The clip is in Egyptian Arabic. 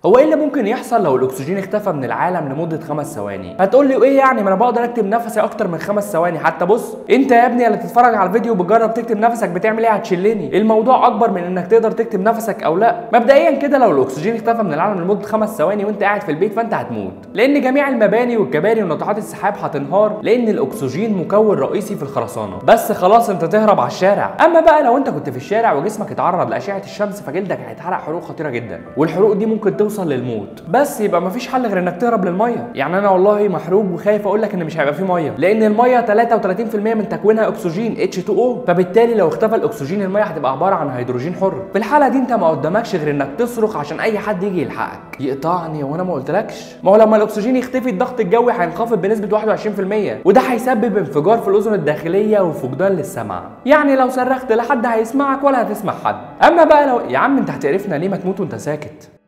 هو ايه اللي ممكن يحصل لو الاكسجين اختفى من العالم لمده خمس ثواني هتقول لي وايه يعني ما انا بقدر اكتب نفسي اكتر من خمس ثواني حتى بص انت يا ابني اللي تتفرج على الفيديو وبتجرب تكتب نفسك بتعمل ايه هتشلني الموضوع اكبر من انك تقدر تكتب نفسك او لا مبدئيا كده لو الاكسجين اختفى من العالم لمده خمس ثواني وانت قاعد في البيت فانت هتموت لان جميع المباني والكباري وناطحات السحاب هتنهار لان الاكسجين مكون رئيسي في الخرسانه بس خلاص انت تهرب على الشارع اما بقى لو انت كنت في الشارع وجسمك اتعرض لاشعه الشمس فجلدك هيتحرق حروق خطيره جدا والحروق دي ممكن توصل للموت بس يبقى مفيش حل غير انك تهرب للميه يعني انا والله محروق وخايف اقول لك ان مش هيبقى فيه ميه لان الميه 33% من تكوينها اكسجين H2O فبالتالي لو اختفى الاكسجين الميه هتبقى عباره عن هيدروجين حر في الحاله دي انت ما قدامكش غير انك تصرخ عشان اي حد يجي يلحقك يقطعني وانا ما قلتلكش ما هو لما الاكسجين يختفي الضغط الجوي هينخفض بنسبه 21% وده هيسبب انفجار في الاذن الداخليه وفقدان للسمع يعني لو صرخت لا حد هيسمعك ولا هتسمع حد اما بقى لو يا عم انت هتقرفنا ليه ما تموت وانت ساكت